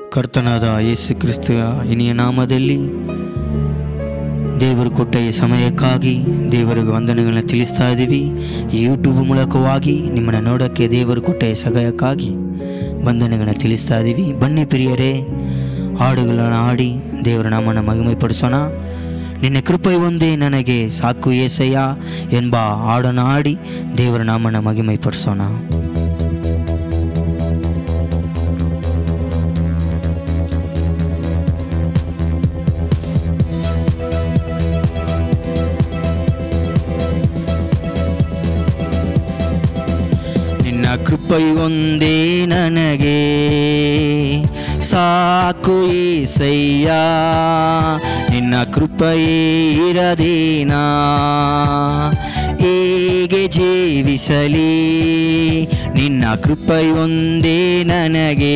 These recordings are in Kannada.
ಕರ್ತನಾದ ಯೇಸು ಕ್ರಿಸ್ತ ಇನಿಯ ನಾಮದಲ್ಲಿ ದೇವರು ಕೊಟ್ಟ ಈ ಸಮಯಕ್ಕಾಗಿ ದೇವರಿಗೆ ವಂದನೆಗಳನ್ನ ತಿಳಿಸ್ತಾ ಇದ್ದೀವಿ ಈ ಯೂಟ್ಯೂಬ್ ಮೂಲಕವಾಗಿ ನಿಮ್ಮನ್ನು ನೋಡೋಕ್ಕೆ ದೇವರು ಕೊಟ್ಟ ಈ ಸಹಾಯಕ್ಕಾಗಿ ವಂದನೆಗಳನ್ನ ತಿಳಿಸ್ತಾ ಇದ್ದೀವಿ ಬನ್ನಿ ಪ್ರಿಯರೇ ಹಾಡುಗಳನ್ನು ಹಾಡಿ ದೇವರ ನಾಮನ ಮಹಿಮೆಪಡಿಸೋಣ ನಿನ್ನ ಕೃಪೆ ಒಂದೇ ನನಗೆ ಸಾಕು ಏಸಯ್ಯ ಎಂಬ ಹಾಡನ್ನು ಹಾಡಿ ದೇವರ ನಾಮನ ಮಹಿಮೆಪಡಿಸೋಣ ನಿನ್ನ ಕೃಪೆಯೊಂದೇ ನನಗೆ ಸಾಕು ಏಸಯ್ಯ ನಿನ್ನ ಕೃಪೆಯೇ ಇರದೇನಾ ಹೇಗೆ ಜೀವಿಸಲಿ ನಿನ್ನ ಕೃಪೆಯೊಂದೇ ನನಗೆ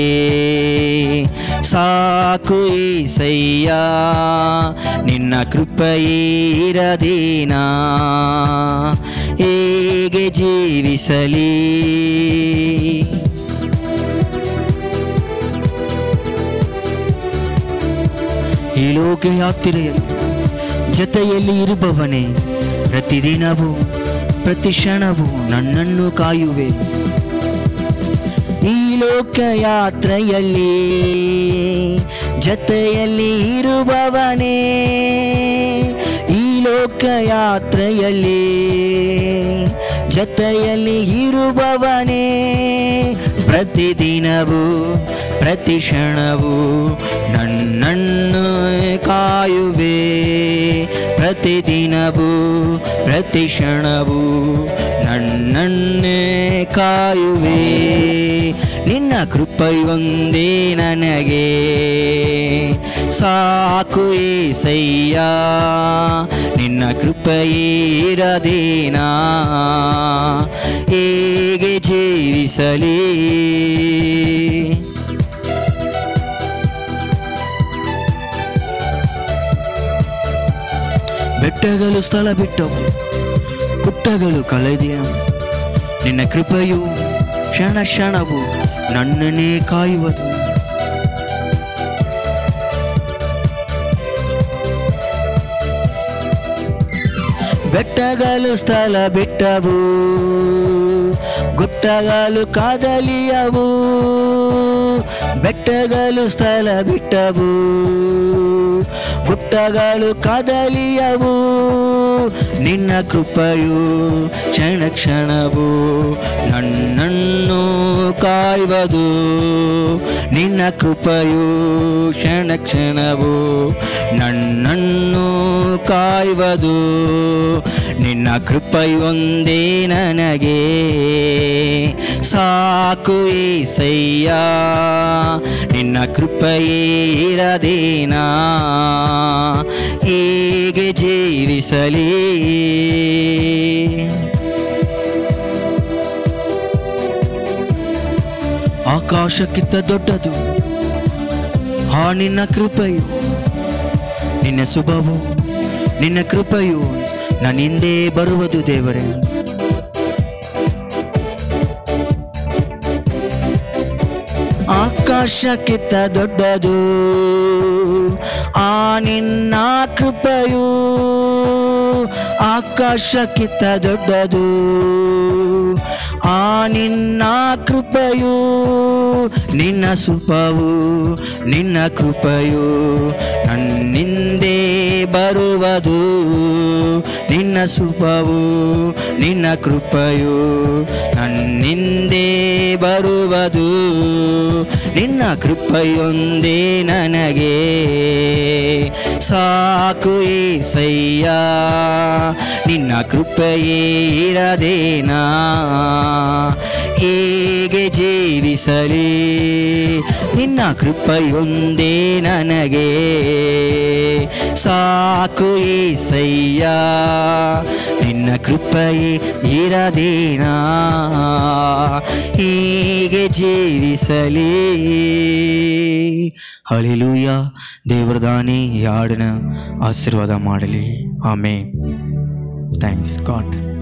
ಸಾಕು ಏಸಯ್ಯ ನಿನ್ನ ಕೃಪೆಯೇ ಇರದೇನಾ ಹೇಗೆ ಜೀವಿಸಲಿ ಈ ಲೋಕ ಯಾತ್ರೆಯಲ್ಲಿ ಜೊತೆಯಲ್ಲಿ ಇರುವವನೇ ಪ್ರತಿದಿನವೂ ಪ್ರತಿ ಕ್ಷಣವೂ ನನ್ನನ್ನು ಕಾಯುವೆ ಈ ಲೋಕ ಯಾತ್ರೆಯಲ್ಲಿ ಜೊತೆಯಲ್ಲಿ ಇರುವವನೇ ಈ ಲೋಕ ಯಾತ್ರೆಯಲ್ಲಿ ಜೊತೆಯಲ್ಲಿ ಇರುವವನೇ ಪ್ರತಿದಿನವೂ ಪ್ರತಿ ಕ್ಷಣವೂ ನನ್ನನ್ನು ಕಾಯುವೆ ಪ್ರತಿದಿನವೂ ಪ್ರತಿ ಕ್ಷಣವೂ ನನ್ನನ್ನೇ ಕಾಯುವೆ ನಿನ್ನ ಕೃಪೆಯೊಂದೇ ನನಗೆ ಸಾಕು ಏಸಯ್ಯ ನಿನ್ನ ಕೃಪೆಯೇ ಇರದೇನಾ ಹೇಗೆ ಜೀವಿಸಲಿ ಬೆಟ್ಟಗಳು ಸ್ಥಳ ಬಿಟ್ಟವು ಗುಟ್ಟಗಳು ಕಳೆದೆಯ ನಿನ್ನ ಕೃಪೆಯು ಕ್ಷಣ ಕ್ಷಣವು ನನ್ನನ್ನೇ ಕಾಯುವುದು ಬೆಟ್ಟಗಳು ಸ್ಥಳ ಬಿಟ್ಟವು ಗುಟ್ಟಗಳು ಕಾದಲಿಯವು ಬೆಟ್ಟಗಳು ಸ್ಥಳ ಬಿಟ್ಟವು ಗುಟ್ಟಗಳು ಕದಲಿಯವು ನಿನ್ನ ಕೃಪೆಯು ಕ್ಷಣ ಕ್ಷಣವು ನನ್ನನ್ನು ಕಾಯುವುದು ನಿನ್ನ ಕೃಪೆಯು ಕ್ಷಣ ಕ್ಷಣವು ನನ್ನನ್ನು ಕಾಯುವುದು ನಿನ್ನ ಕೃಪೆಯೊಂದೇ ನನಗೆ ಸಾಕು ಏಸಯ್ಯ ನಿನ್ನ ಕೃಪೆಯೇ ಇರದೇನಾ ಹೇಗೆ ಜೀವಿಸಲಿ ಆಕಾಶಕ್ಕಿಂತ ದೊಡ್ಡದು ಆ ನಿನ್ನ ಕೃಪೆಯು ನಿನ್ನ ಶುಭವು ನಿನ್ನ ಕೃಪೆಯು ನನ್ನ ಹಿಂದೆ ಬರುವುದು ದೇವರೇ ಆಕಾಶಕ್ಕಿಂತ ದೊಡ್ಡದು ಆ ನಿನ್ನ ಕೃಪೆಯು ಆಕಾಶಕ್ಕಿಂತ ದೊಡ್ಡದು ಆ ನಿನ್ನ ಕೃಪೆಯು ನಿನ್ನ ಸುಪವು ನಿನ್ನ ಕೃಪೆಯು ನನ್ನಿಂದೆ ಬರುವುದು ನಿನ್ನ ಸುಪವು ನಿನ್ನ ಕೃಪೆಯು ನನ್ನಿಂದೆ ಬರುವುದು ನಿನ್ನ ಕೃಪೆಯೊಂದೇ ನನಗೆ ಸಾಕು ಏಸಯ್ಯ ನಿನ್ನ ಕೃಪೆಯೇ ಇರದೇನಾ ಹೇಗೆ ಜೀವಿಸಲಿ ನಿನ್ನ ಕೃಪೆಯೊಂದೇ ನನಗೆ ಸಾಕು ಏಸಯ್ಯ ನಿನ್ನ ಕೃಪೆಯೇ ಇರದೇನಾ ಹೀಗೆ ಜೀವಿಸಲಿ ಹಳಿಲೂಯ ದೇವರದಾನೆ ಈ ಹಾಡಿನ ಆಶೀರ್ವಾದ ಮಾಡಲಿ ಆಮೇ ಥ್ಯಾಂಕ್ಸ್ ಗಾಡ್